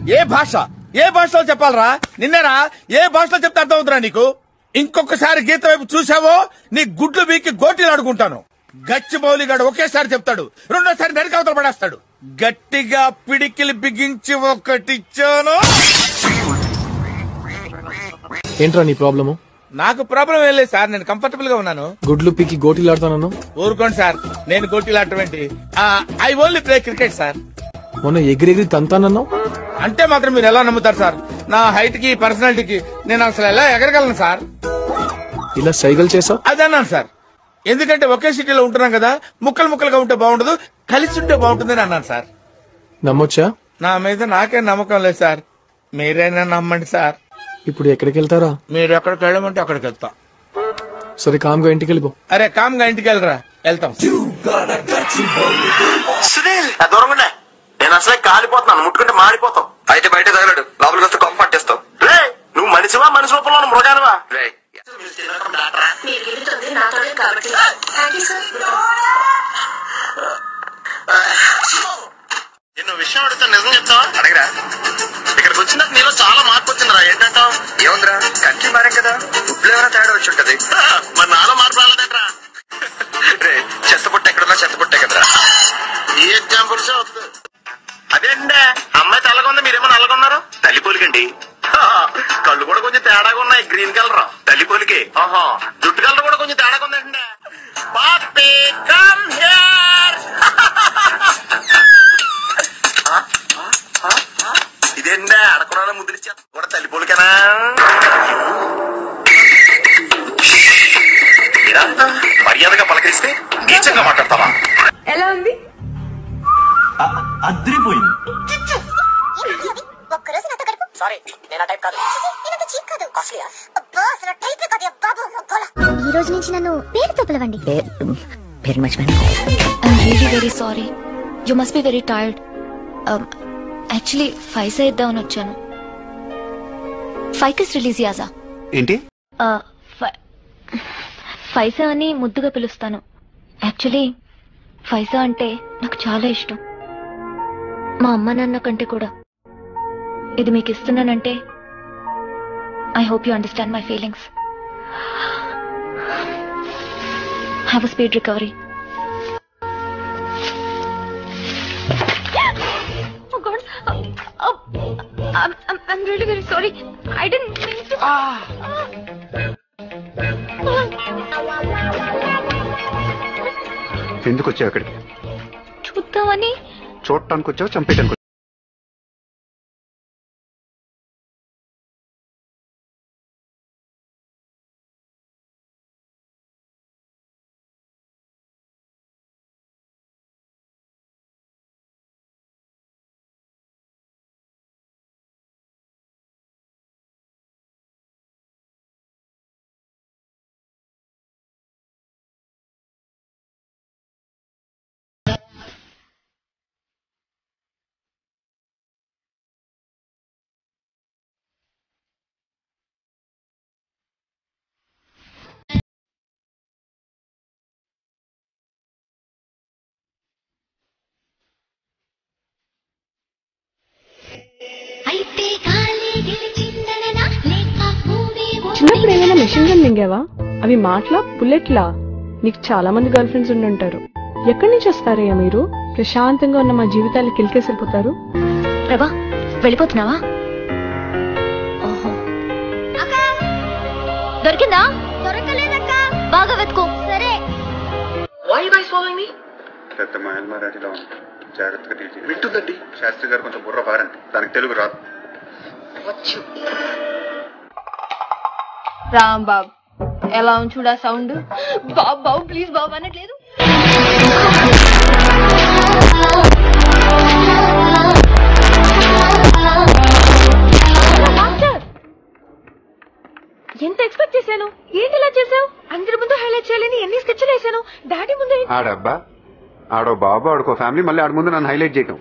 ఏ భాష ఏ భాషలో చెప్పాలరా నిన్నేరా ఏ భాషలో చెప్తే అర్థం అవుతురా నీకు ఇంకొకసారి గీత వైపు చూసావో నీ గుడ్లు బీకి గోటీలు ఆడుకుంటాను గచ్చి బౌలిగాడు ఒకేసారి చెప్తాడు రెండోసారి నరికవతలు పడేస్తాడు గట్టిగా పిడికిలి బిగించి ఒకటిచ్చాను ఏంట్రా నీ ప్రాబ్లము నాకు ప్రాబ్లం ఏం లేదు సార్ నేను కంఫర్టబుల్ గా ఉన్నాను గుడ్లు పీకి గోటీలాడతానన్నా ఊరుకోండి సార్ నేను గోటీలు ఆడటం ఏంటి I only play cricket sir మొన్న ఎగిరెగిరి తంతానన్నావు అంటే మాత్రం మీరు ఎలా నమ్ముతారు సార్ నా హైట్ కి పర్సనాలిటీకి నేను అసలు ఎలా ఎగరగలను సార్ ఇలా సైకిల్ చేసావు అదన్నాను సార్ ఎందుకంటే ఒకే సిటీలో ఉంటున్నాం కదా ముక్కలు ముక్కలుగా ఉంటే బాగుండదు కలిసి ఉంటే బాగుంటుందని అన్నాను సార్ నమ్మొచ్చా నా మీద నాకే నమ్మకం లేదు సార్ మీరైనా నమ్మండి సార్ ఇప్పుడు ఎక్కడికి వెళ్తారా మీరు ఎక్కడికి వెళ్ళమంటే అక్కడికి వెళ్తా సరే కామ్గా ఇంటికి వెళ్ళిపో అరే కామ్గా ఇంటికి వెళ్ళరా వెళ్తాం సునీల్ ఆ దూరంగా ఉండే. నేను అసలే కాలిపోతున్నాను ముట్టుకుంటే మాడిపోతావు అయితే బయట తగలడు లోపలికి వస్తే కొంప పట్టేస్తావు రే నువ్వు మనిషివా మనిషి రూపంలో ఉన్న మృగానివా రే మీరు వెళ్తుంది నాతోనే కాబట్టి థ్యాంక్ యూ సార్ నిన్ను విషయం అడిగితే నిజం చెప్తావా అడగరా ఇక్కడికి వచ్చినాక నీలో చాలా మార్పు వచ్చిందిరా ఏంటంటావు ఏముందిరా కంట్రీ మారాం కదా ఫుడ్ ఏమైనా తేడా వచ్చి ఉంటది మరి నాలో మార్పు రాలేదంట్రా రే చెత్త పుట్ట ఎక్కడున్నా చెత్త పుట్టే కదరా ఈ ఎగ్జాంపుల్స్ వద్దు అదేంటే అమ్మాయి తెల్లగా ఉంది మీరేమో నల్లగా ఉన్నారు తల్లి పోలికండి కళ్ళు కూడా కొంచెం తేడాగా ఉన్నాయి గ్రీన్ కలర్ తల్లి పోలికి ఆహా జుట్టు కలర్ కూడా కొంచెం తేడాగా ఉందండి పాపి కమ్ హియర్ ఇదేంటే అడకుండా ముద్రిచ్చా కూడా తల్లి పోలికేనా మీరా మర్యాదగా పలకరిస్తే నీచంగా మాట్లాడతావా ఎలా ఉంది అద్రిపోయింది ఒక్కరోజు నాతో గడుపు సారీ నేను టైప్ కాదు నేనంత చీప్ కాదు కాస్ట్లీయా అబ్బా అసలు టైప్ కాదు బాబు మొగ్గోల ఈ రోజు నుంచి నన్ను పేరుతో పిలవండి పేరు మర్చిపోయాను I'm really very sorry. You must be very tired. Um, actually, ఫైసా ఇద్దామని వచ్చాను ఫైకస్ రిలీజ్ యాజా ఏంటి ఫైసా అని ముద్దుగా పిలుస్తాను యాక్చువల్లీ ఫైసా అంటే నాకు చాలా ఇష్టం మా అమ్మ నాన్న కంటే కూడా ఇది మీకు ఇస్తున్నానంటే I hope you understand my feelings have a speed recovery Oh God. Uh, uh, I'm, I'm, I'm really very sorry. I didn't mean to. ఎందుకు వచ్చావు అక్కడికి చూద్దామని చూడటానికి వచ్చావు చంపేయడానికి అయితే గాలి గెలిచిందననా లేక భూమి చిన్నప్పుడు ఏమైనా మెషిన్ గన్ మింగావా అవి మాటలా బుల్లెట్లా నీకు చాలా మంది గర్ల్ ఫ్రెండ్స్ ఉండుంటారు ఎక్కడి నుంచి వస్తారయ్యా మీరు ప్రశాంతంగా ఉన్న మా జీవితాలు కిలికేసిపోతారు ప్రభా వెళ్ళిపోతున్నావా ఓహో దొరికిందా దొరకలేదక్క బాగా వెతుకో సరే పెద్ద మహల్మరాఠీలో ఉంది జాగ్రత్తగా డీల్ చేయాలి వింటుందండి శాస్త్రి గారు కొంచెం బుర్ర బారండి దానికి తెలుగు రాదు రామ్ బాబ్ ఎలా చూడా సౌండ్ బాబు బాబు ప్లీజ్ బాబు అనట్లేదు ఎంత ఎక్స్పెక్ట్ చేశాను ఏంటి ఇలా చేసావు అందరి ముందు హైలైట్ చేయాలని ఎన్ని స్కెచ్లు వేసాను డాడీ ముందు ఆడబ్బా ఆడో బాబు ఆడుకో ఫ్యామిలీ మళ్ళీ ఆడ ముందు నన్ను హైలైట్ చేయటం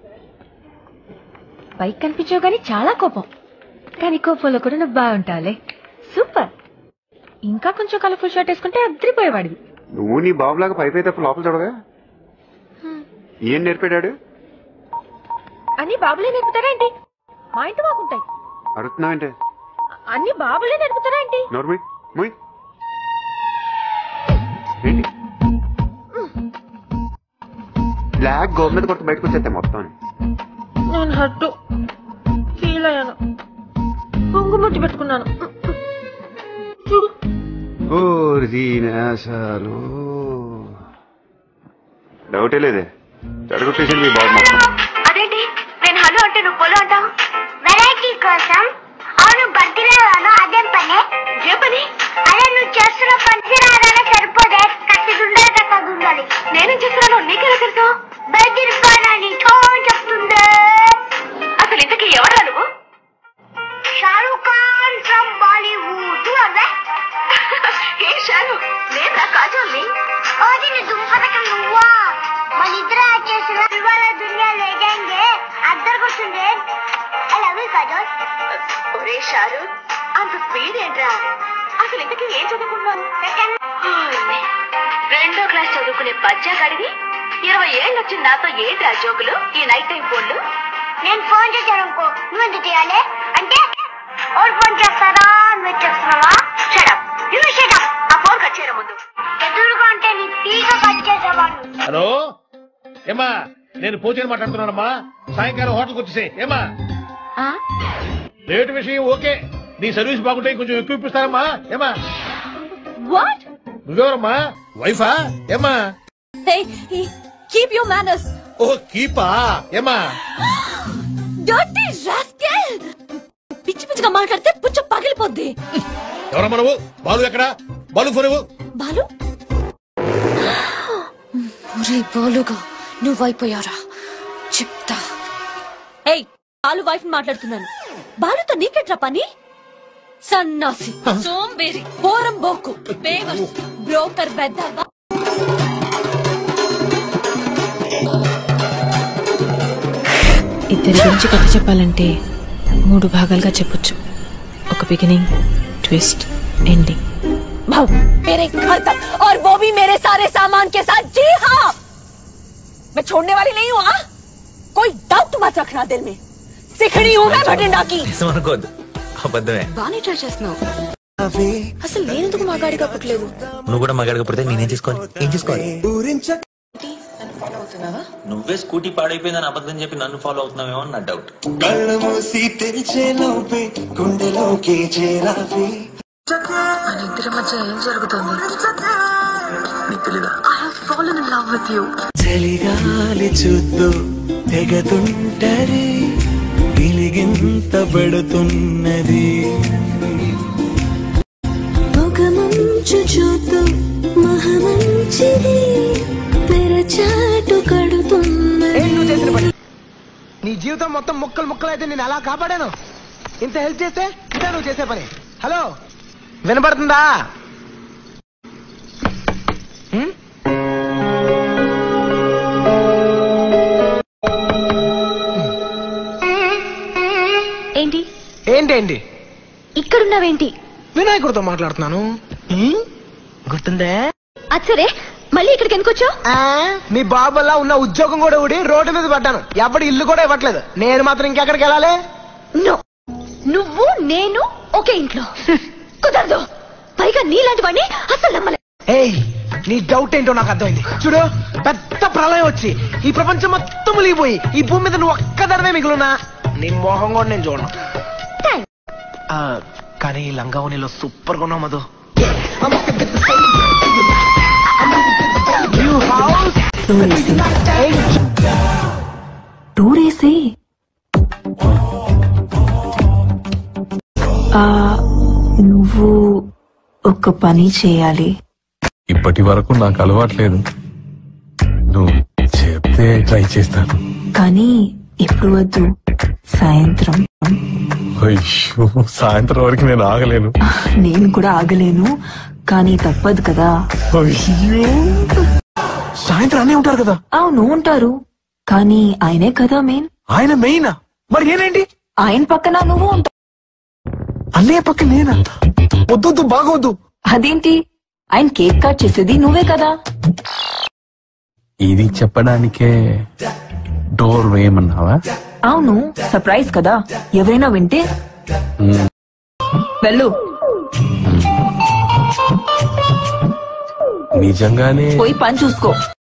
పైకి కనిపించావు కానీ చాలా కోపం కానీ కోపంలో కూడా నువ్వు బాగుంటావులే సూపర్ ఇంకా కొంచెం కలర్ఫుల్ షర్ట్ వేసుకుంటే అద్దరిపోయేవాడివి నువ్వు నీ బాబులాగా పైపై తప్ప లోపల చూడగా ఏం నేర్పాడాడు అని బాబులే నేర్పుతారా ఏంటి మా ఇంటి బాగుంటాయి అడుగుతున్నావేంటే అన్ని బాబులే నడుపుతారా ఏంటి నోర్మి ముయ్ ఏంటి బ్లాక్ గోల్ మీద కొడుతూ బయటకు వచ్చేస్తే మొత్తం నేను హట్టు ఫీల్ అయ్యాను కుంకుమొట్టి పెట్టుకున్నాను చూడు ఓరినాశాలు డౌటే లేదే జడగొట్టేసింది మీ బాబు మొత్తం అదేంటి నేను హలో అంటే నువ్వు పొలం అంటావు వెరైటీ కోసం అవును బర్త్డే రాను అదేం పని ఏ పని అదే నువ్వు చేస్తున్న పని రాగానే సరిపోదే కత్తి ఉండాలి కత్తి ఉండాలి నేనేం చేస్తున్నాను నీకెలా తెలుసు బెదిరిపానని చెప్తుందే అసలు ఇంతకీ ఎవరా నువ్వు షారూక్ ఖాన్ ఫ్రమ్ బాలీవుడ్ అదే ఏ షాలు నేను నా కాజోల్ని ఓది నీ దుంపదకం నువ్వా మన ఇద్దరు చేసిన ఇవాళ దునియా లేదంగే అద్దరు కూర్చుండే ఐ లవ్ యూ కాజోల్ ఒరే షారు అంత స్పీడ్ ఏంట్రా అసలు ఇంతకీ ఏం చదువుకున్నావు రెండో క్లాస్ చదువుకునే పద్యాగాడివి ఇరవై ఏళ్ళు వచ్చిన నాతో ఏంట్రా జోకులు ఈ నైట్ టైం ఫోన్లు నేను ఫోన్ చేశాను అనుకో నువ్వు ఎందుకు చేయాలి అంటే ఎవరు ఫోన్ చేస్తారా నువ్వు చేస్తున్నావా షడప్ యూ షడప్ ఆ ఫోన్ కట్ చేయడం ముందు ఎదురుగా అంటే నీ పీక కట్ చేసేవాడు హలో ఏమా నేను పోచని మాట్లాడుతున్నానమ్మా సాయంకాలం హోటల్కి వచ్చేసే ఏమా రేటు విషయం ఓకే నీ సర్వీస్ బాగుంటే కొంచెం ఎక్కువ ఇప్పిస్తారమ్మా ఏమా వాట్ నువ్వెవరమ్మా వైఫా ఏమా కీప్ యువర్ మేనర్స్ ఓ కీపా ఏమా డర్టీ రాస్కెల్ పిచ్చి పిచ్చిగా మాట్లాడితే పుచ్చ పగిలిపోద్ది ఎవరమ్మా నువ్వు బాలు ఎక్కడా బాలు ఫోన్ ఇవ్వు. బాలు ఒరే బాలుగా నువ్వైపోయారా చెప్తా ఏయ్ బాలు వైఫ్ మాట్లాడుతున్నాను బాలుతో నీకెట్రా పని సన్నాసి సోంబేరి పోరం బోకు పేవర్ బ్రోకర్ బెద్దవా ఇద్దరి గురించి కథ చెప్పాలంటే మూడు భాగాలుగా చెప్పొచ్చు ఒక బిగినింగ్ ట్విస్ట్ ఎండింగ్ मेरे घर तक और वो भी मेरे सारे सामान के साथ जी हाँ मैं छोड़ने वाली नहीं हूँ हाँ? कोई डाउट मत रखना दिल में सिखड़ी हूँ मैं भटिंडा की అనుకోద్దు అబద్ధమే బాగానే ట్రై చేస్తున్నావు అసలు నేనెందుకు మాగాడిగా పుట్టలేదు నువ్వు కూడా మగాడిగా పుడితే నేనేం చేసుకోవాలి ఏం చేసుకోవాలి నువ్వే స్కూటీ పాడైపోయిందని అబద్ధం చెప్పి నన్ను ఫాలో అవుతున్నావేమో అని నా డౌట్ కళ్ళు మూసి తెరిచే లోపే గుండెలోకి చేరావే మన ఇద్దరి మధ్య ఏం జరుగుతుంది I have fallen in love with you చలిగాలి చూద్దు తెగతుంటది గిలిగింత పడుతున్నది పొగమంచు చూద్దు మహమంచిది పెరచాటు కడుతున్నది నీ జీవితం మొత్తం ముక్కలు ముక్కలు అయితే నేను అలా కాపాడాను ఇంత హెల్ప్ చేస్తే ఇదే నువ్వు చేసే పని హలో వినపడుతుందా హ్మ్? ఏంటి ఏంటేంటి ఇక్కడున్నావేంటి వినాయకుడితో మాట్లాడుతున్నాను హ్మ్? గుర్తుందే అది సరే మళ్ళీ ఇక్కడికి ఎందుకు వచ్చావు ఆ, మీ బాబు వల్ల ఉన్న ఉద్యోగం కూడా ఊడి రోడ్డు మీద పడ్డాను ఎవడి ఇల్లు కూడా ఇవ్వట్లేదు నేను మాత్రం ఇంకెక్కడికి వెళ్ళాలి నో నువ్వు నేను ఒకే ఇంట్లో కుదరదు పైగా నీలాంటి వాడిని అసలు నమ్మలే ఏయ్ నీ డౌట్ ఏంటో నాకు అర్థమైంది చూడు పెద్ద ప్రళయం వచ్చి ఈ ప్రపంచం మొత్తం మునిగిపోయి ఈ భూమి మీద నువ్వు ఒక్కదానివే మిగులున్నా నీ మోహం కూడా నేను చూడను ఆ, కానీ ఈ లంగావనిలో సూపర్ గా ఉన్నావు మధు టూరేసే నువ్వు ఒక పని చేయాలి ఇప్పటి వరకు నాకు అలవాట్లేదు నువ్వు చెప్తే ట్రై చేస్తాను కానీ ఎప్పుడు వద్దు సాయంత్రం అయ్యో సాయంత్రం వరకు నేను ఆగలేను నేను కూడా ఆగలేను కానీ తప్పదు కదా అయ్యో సాయంత్రం అన్నీ ఉంటారు కదా అవును ఉంటారు కానీ ఆయనే కదా మెయిన్ ఆయన మెయిన్ మరి నేనేంటి ఆయన పక్కన నువ్వు ఉంటావు అన్నయ్య పక్క నేనా వద్దొద్దు బాగోద్దు అదేంటి ఆయన కేక్ కట్ చేసేది నువ్వే కదా ఇది చెప్పడానికే డోర్ వేయమన్నావా అవును సర్ప్రైజ్ కదా ఎవరైనా వింటే వెళ్ళు నిజంగానే పోయి పని చూసుకో